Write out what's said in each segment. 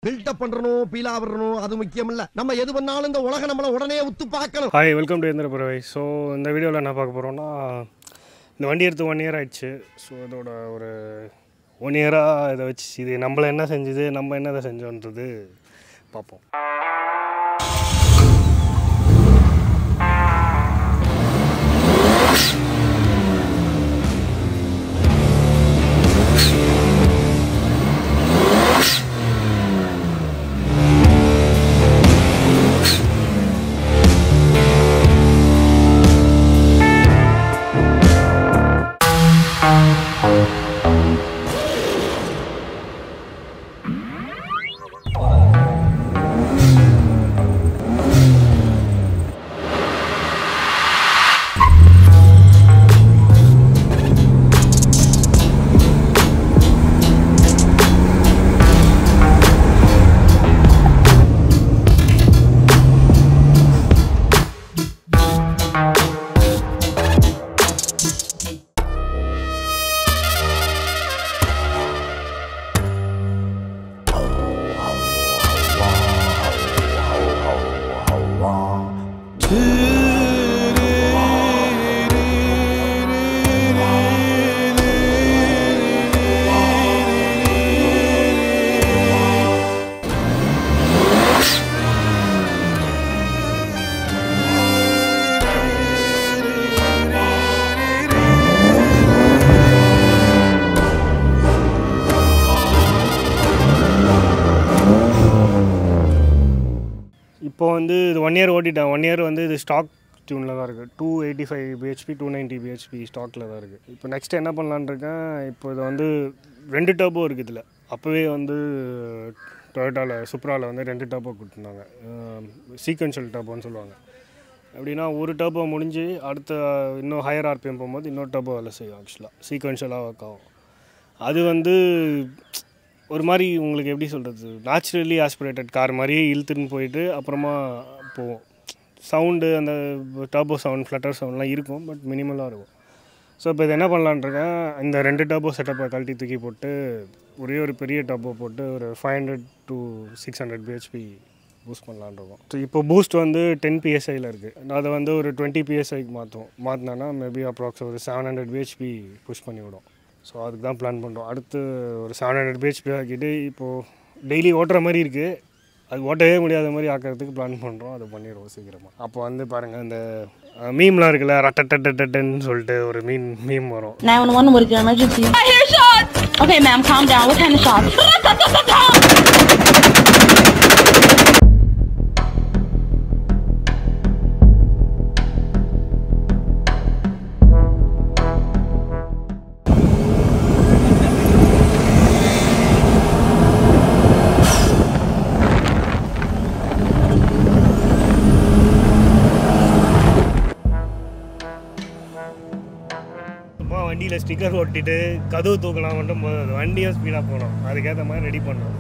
Build up பண்றணும் Beela வரணும் அது முக்கியம் இல்ல நம்ம எது பண்ணாலும் இந்த உலகம் நம்மள உடனே உத்து பார்க்கணும் ஹாய் வெல்கம் டு எந்திர பறவை ஸோ இந்த வீடியோவில் என்ன பார்க்க போகிறோம்னா இந்த வண்டி எடுத்து ஒன் இயர் ஆயிடுச்சு ஸோ இதோட ஒரு ஒன் இயராக இதை வச்சு இது நம்மளை என்ன செஞ்சுது நம்ம என்ன இதை செஞ்சோன்றது பார்ப்போம் இப்போ வந்து இது ஒன் இயர் ஓட்டிட்டேன் ஒன் இயர் வந்து இது ஸ்டாக் டியூனில் தான் இருக்குது two eighty five BHP two ninety BHP ஸ்டாக்கில் தான் இருக்குது இப்போ நெக்ஸ்ட் என்ன பண்ணலான்னு இருக்கேன் இப்போ இது வந்து ரெண்டு டர்போ இருக்குது இதில் அப்போவே வந்து டொயோட்டாவில் சுப்ராவில் வந்து ரெண்டு டர்போ கொடுத்துருந்தாங்க சீக்வன்ஷியல் டர்போன்னு சொல்லுவாங்க எப்படின்னா ஒரு டர்போ முடிஞ்சு அடுத்த இன்னும் ஹையர் ஆர்பிஎம் போகும்போது இன்னொரு டர்போ வேலை செய்யும் ஆக்சுவலாக சீக்வன்ஷியலாக ஒர்க் ஆகும் அது வந்து ஒரு மாதிரி உங்களுக்கு எப்படி சொல்கிறது நேச்சுரலி ஆஸ்பிரேட்டட் கார் மாதிரியே இழுத்துன்னு போயிட்டு அப்புறமா போவோம் சவுண்டு அந்த டர்போ சவுண்ட் ஃப்ளட்டர் சவுண்ட்லாம் இருக்கும் பட் மினிமலாக இருக்கும் ஸோ இப்போ இது என்ன பண்ணலான்னு இருக்கேன் இந்த ரெண்டு டர்போ செட்டப்பை கழட்டி தூக்கி போட்டு ஒரே ஒரு பெரிய டர்போ போட்டு ஒரு five hundred to six hundred BHP boost பண்ணலான்னு இருக்கோம் ஸோ இப்போ பூஸ்ட் வந்து டென் பிஎஸ்ஐயில் இருக்குது அதை வந்து ஒரு டுவெண்ட்டி பிஎஸ்ஐக்கு மாற்றும் மாற்றினா மேபி அப்ராக்ஸ் ஒரு செவன் ஹண்ட்ரட் பிஹெச்பி புஷ் பண்ணி விடும் ஸோ அதுக்கு தான் பிளான் பண்ணுறோம் அடுத்து ஒரு செவன் ஹண்ட்ரட் பிஹெச்பி ஆக்கிட்டு இப்போது டெய்லி ஓட்டுற மாதிரி இருக்குது அது ஓட்டவே முடியாத மாதிரி ஆக்கிறதுக்கு பிளான் பண்ணுறோம் அதை பண்ணிடுவோம் சீக்கிரமாக அப்போ வந்து பாருங்கள் இந்த மீம்லாம் இருக்குல்ல ரட்டட்டட்டன்னு சொல்லிட்டு ஒரு மீன் மீம் வரும் 911, what is your emergency? I hear shots! Okay, ma'am, calm down. What kind of shots? சும்மா வண்டியில் ஸ்டிக்கர் ஒட்டிட்டு கதவு தூக்கலாம் மட்டும் போதும் வண்டியும் ஸ்பீடாக போகணும் அதுக்கேற்ற மாதிரி ரெடி பண்ணோம்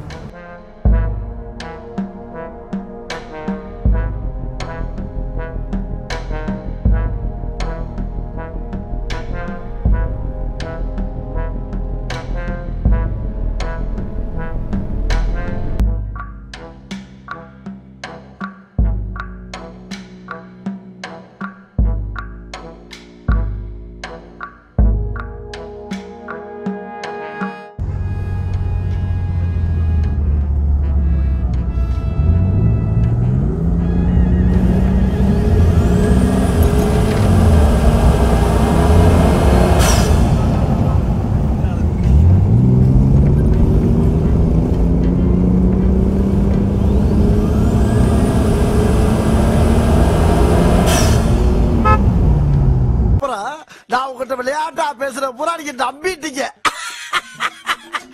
அப்புறம் நான் உங்ககிட்ட விளையாட்டா பேசுற புறா நீங்க நம்பிட்டீங்க